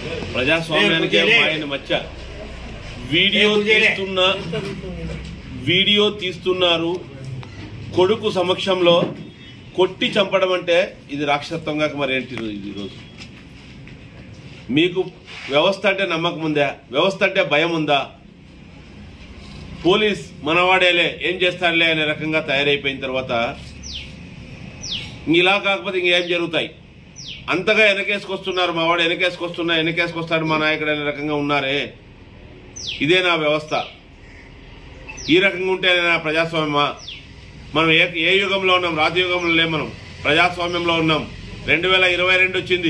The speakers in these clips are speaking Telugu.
ప్రజాస్వామ్యానికే ఆయన మచ్చ వీడియో తీస్తున్న వీడియో తీస్తున్నారు కొడుకు సమక్షంలో కొట్టి చంపడం అంటే ఇది రాక్షసత్వంగా మరి ఏంటి ఇది రోజు మీకు వ్యవస్థ అంటే నమ్మకం ఉందా వ్యవస్థ అంటే భయం ఉందా పోలీస్ మనవాడేలే ఏం చేస్తాడులే అనే రకంగా తయారైపోయిన తర్వాత ఇంక ఇలా కాకపోతే ఇంకేం జరుగుతాయి అంతగా వెనకేసుకొస్తున్నారు మా వాడు వెనకేసుకొస్తున్నా వెనకేసుకొస్తాడు మా నాయకుడు అనే రకంగా ఉన్నారే ఇదే నా వ్యవస్థ ఈ రకంగా ఉంటేనే నా ప్రజాస్వామ్యమా మనం ఏ ఏ యుగంలో ఉన్నాం రాజయుగంలో లేం మనం ప్రజాస్వామ్యంలో ఉన్నాం రెండు వేల ఇరవై రెండు వచ్చింది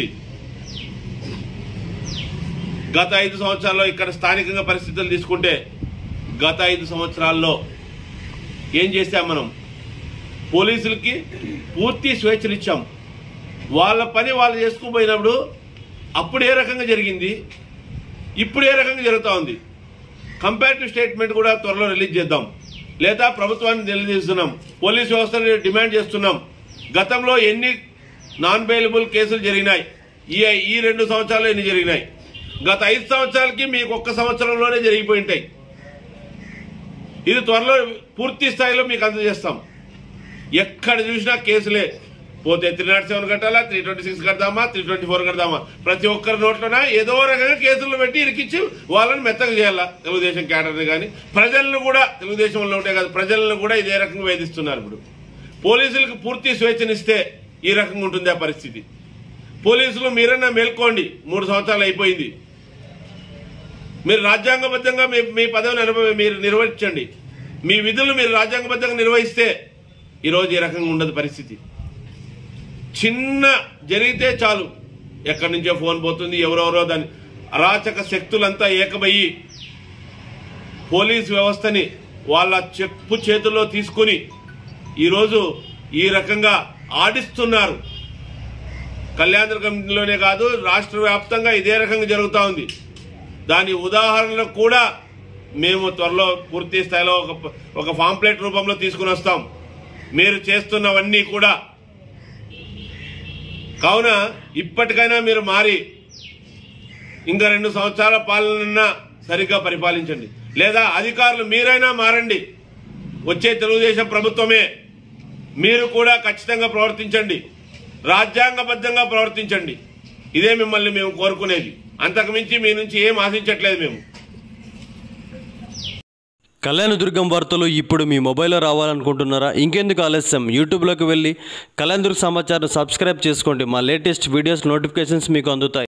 గత ఐదు సంవత్సరాల్లో ఇక్కడ స్థానికంగా పరిస్థితులు తీసుకుంటే గత ఐదు సంవత్సరాల్లో ఏం చేశాం మనం పోలీసులకి పూర్తి స్వేచ్ఛనిచ్చాం వాళ్ళ పని వాళ్ళు చేసుకుపోయినప్పుడు అప్పుడు ఏ రకంగా జరిగింది ఇప్పుడు ఏ రకంగా జరుగుతూ ఉంది కంపారిటివ్ స్టేట్మెంట్ కూడా త్వరలో రిలీజ్ చేద్దాం లేదా ప్రభుత్వాన్ని నిలదీస్తున్నాం పోలీస్ వ్యవస్థని డిమాండ్ చేస్తున్నాం గతంలో ఎన్ని నాన్ బెయిలబుల్ కేసులు జరిగినాయి ఈ ఈ రెండు సంవత్సరాలు ఎన్ని జరిగినాయి గత ఐదు సంవత్సరాలకి మీకు ఒక్క సంవత్సరంలోనే జరిగిపోయి ఉంటాయి ఇది త్వరలో పూర్తి స్థాయిలో మీకు అందజేస్తాం ఎక్కడ చూసినా కేసులే పోతే త్రీ నాట్ సెవెన్ కట్టాలా త్రీ ట్వంటీ సిక్స్ కడదామా త్రీ ట్వంటీ ఫోర్ కడదామా ప్రతి ఒక్కరి నోట్లోనా ఏదో రకంగా కేసులు పెట్టి ఇరికిచ్చి వాళ్ళని మెత్తగా చేయాలా తెలుగుదేశం క్యాడర్ని కానీ ప్రజలను కూడా తెలుగుదేశంలో ఉంటే కాదు ప్రజలను కూడా ఇదే రకంగా వేధిస్తున్నారు ఇప్పుడు పోలీసులకు పూర్తి స్వేచ్ఛనిస్తే ఈ రకంగా ఉంటుంది ఆ పరిస్థితి పోలీసులు మీరన్నా మేల్కోండి మూడు సంవత్సరాలు అయిపోయింది మీరు రాజ్యాంగబద్ధంగా మీ మీ పదవిని అనుభవ మీరు నిర్వహించండి మీ విధులు మీరు రాజ్యాంగబద్ధంగా నిర్వహిస్తే ఈరోజు ఈ రకంగా ఉండదు పరిస్థితి చిన్న జరిగితే చాలు ఎక్కడి నుంచో ఫోన్ పోతుంది ఎవరెవరో దాని అరాచక శక్తులంతా ఏకమయ్యి పోలీస్ వ్యవస్థని వాళ్ళ చెప్పు చేతుల్లో తీసుకుని ఈరోజు ఈ రకంగా ఆడిస్తున్నారు కళ్యాణదుర్గంలోనే కాదు రాష్ట్ర వ్యాప్తంగా ఇదే రకంగా జరుగుతూ ఉంది దాని ఉదాహరణలు కూడా మేము త్వరలో పూర్తి స్థాయిలో ఒక ఒక పాంప్లెట్ రూపంలో తీసుకుని వస్తాం మీరు చేస్తున్నవన్నీ కూడా కావున ఇప్పటికైనా మీరు మారి ఇంకా రెండు సంవత్సరాల పాలన సరిగ్గా పరిపాలించండి లేదా అధికారులు మీరైనా మారండి వచ్చే తెలుగుదేశం ప్రభుత్వమే మీరు కూడా ఖచ్చితంగా ప్రవర్తించండి రాజ్యాంగబద్ధంగా ప్రవర్తించండి ఇదే మిమ్మల్ని మేము కోరుకునేది అంతకు మించి మీ నుంచి ఏం ఆశించట్లేదు మేము కళ్యాణదుర్గం వార్తలు ఇప్పుడు మీ మొబైల్లో రావాలనుకుంటున్నారా ఇంకెందుకు ఆలస్యం యూట్యూబ్లోకి వెళ్ళి కళ్యాణదుర్గ సమాచారం సబ్స్క్రైబ్ చేసుకోండి మా లేటెస్ట్ వీడియోస్ నోటిఫికేషన్స్ మీకు అందుతాయి